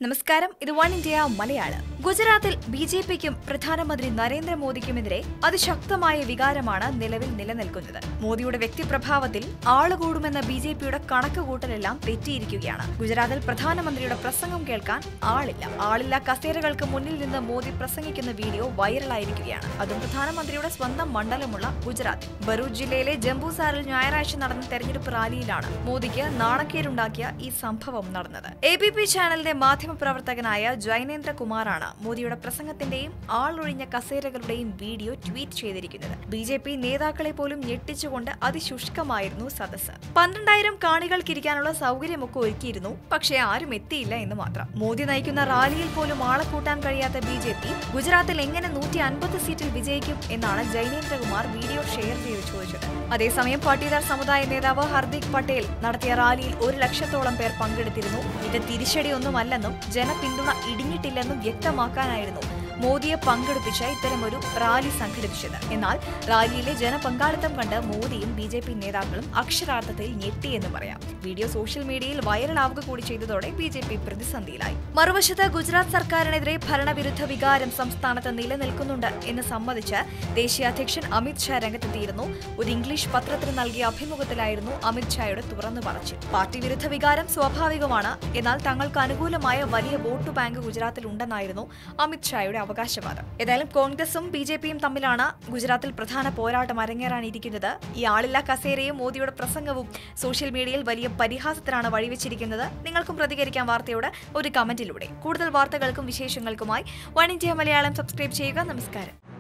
നമസ്കാരം ഇത് one India Malayalam ഗുജറാത്തിൽ ബി ജെ പിക്കും പ്രധാനമന്ത്രി നരേന്ദ്രമോദിക്കുമെതിരെ അതിശക്തമായ വികാരമാണ് നിലവിൽ നിലനിൽക്കുന്നത് മോദിയുടെ വ്യക്തിപ്രഭാവത്തിൽ ആളുകൂടുമെന്ന ബി ജെ പിയുടെ കണക്കുകൂട്ടലെല്ലാം തെറ്റിയിരിക്കുകയാണ് ഗുജറാത്തിൽ പ്രധാനമന്ത്രിയുടെ പ്രസംഗം കേൾക്കാൻ ആളില്ല ആളില്ല കസേരകൾക്ക് മുന്നിൽ നിന്ന് മോദി പ്രസംഗിക്കുന്ന വീഡിയോ വൈറലായിരിക്കുകയാണ് അതും പ്രധാനമന്ത്രിയുടെ സ്വന്തം മണ്ഡലമുള്ള ഗുജറാത്തിൽ ബറൂച്ച് ജില്ലയിലെ ജംബൂസാറിൽ ഞായറാഴ്ച നടന്ന തെരഞ്ഞെടുപ്പ് റാലിയിലാണ് മോദിക്ക് നാണക്കേടുണ്ടാക്കിയ ഈ സംഭവം നടന്നത് എ ബി പി ചാനലിന്റെ മാധ്യമപ്രവർത്തകനായ ജൈനേന്ദ്ര കുമാറാണ് മോദിയുടെ പ്രസംഗത്തിന്റെയും ആളൊഴിഞ്ഞ കസേരകളുടെയും വീഡിയോ ട്വീറ്റ് ചെയ്തിരിക്കുന്നത് ബി ജെ പി നേതാക്കളെ പോലും ഞെട്ടിച്ചുകൊണ്ട് അതിശുഷ്കമായിരുന്നു സദസ്സ് പന്ത്രണ്ടായിരം കാണികൾക്കിരിക്കാനുള്ള സൗകര്യമൊക്കെ ഒരുക്കിയിരുന്നു പക്ഷേ ആരും എത്തിയില്ല എന്ന് മാത്രം മോദി നയിക്കുന്ന റാലിയിൽ പോലും ആളെ കൂട്ടാൻ കഴിയാത്ത ബി ജെ പി ഗുജറാത്തിൽ എങ്ങനെ നൂറ്റി അൻപത് സീറ്റിൽ വിജയിക്കും എന്നാണ് ജൈനേന്ദ്രകുമാർ വീഡിയോ ഷെയർ ചെയ്ത് ചോദിച്ചത് അതേസമയം പട്ടീദാർ സമുദായ നേതാവ് ഹർദിക് പട്ടേൽ നടത്തിയ റാലിയിൽ ഒരു ലക്ഷത്തോളം പേർ പങ്കെടുത്തിരുന്നു ഇത് തിരിച്ചടിയൊന്നുമല്ലെന്നും ജനപിന്തുണ ഇടിഞ്ഞിട്ടില്ലെന്നും വ്യക്തമാക്കാനായിരുന്നു മോദിയെ പങ്കെടുപ്പിച്ച ഇത്തരമൊരു റാലി സംഘടിപ്പിച്ചത് എന്നാൽ റാലിയിലെ ജനപങ്കാളിത്തം കണ്ട് മോദിയും ബി ജെ പി നേതാക്കളും അക്ഷരാർത്ഥത്തിൽ ഞെട്ടിയെന്ന് പറയാം വീഡിയോ സോഷ്യൽ മീഡിയയിൽ വൈറലാവുക കൂടി ചെയ്തതോടെ ബി ജെ പി പ്രതിസന്ധിയിലായി മറുവശത്ത് ഗുജറാത്ത് സർക്കാരിനെതിരെ ഭരണവിരുദ്ധ വികാരം സംസ്ഥാനത്ത് നിലനിൽക്കുന്നുണ്ട് എന്ന് സമ്മതിച്ച് ദേശീയ അധ്യക്ഷൻ അമിത് ഷാ രംഗത്തെത്തിയിരുന്നു ഒരു ഇംഗ്ലീഷ് പത്രത്തിന് നൽകിയ അഭിമുഖത്തിലായിരുന്നു അമിത് ഷായുടെ തുറന്നു പറച്ചിൽ പാർട്ടി വിരുദ്ധ വികാരം സ്വാഭാവികമാണ് എന്നാൽ തങ്ങൾക്ക് അനുകൂലമായ വലിയ വോട്ട് ബാങ്ക് ഗുജറാത്തിൽ ഉണ്ടെന്നായിരുന്നു അമിത് ഷായുടെ അവകാശവാദം ഏതായാലും കോൺഗ്രസും ബി ജെ പിയും തമ്മിലാണ് ഗുജറാത്തിൽ പ്രധാന പോരാട്ടം അരങ്ങേറാനിരിക്കുന്നത് ഈ ആളില്ലാ കസേരയും മോദിയുടെ പ്രസംഗവും സോഷ്യൽ മീഡിയയിൽ വലിയ പരിഹാസത്തിനാണ് വഴിവെച്ചിരിക്കുന്നത് നിങ്ങൾക്കും പ്രതികരിക്കാം വാർത്തയോട് ഒരു കമന്റിലൂടെ കൂടുതൽ വാർത്തകൾക്കും വിശേഷങ്ങൾക്കുമായി വൺ ഇന്ത്യ മലയാളം സബ്സ്ക്രൈബ് ചെയ്യുക നമസ്കാരം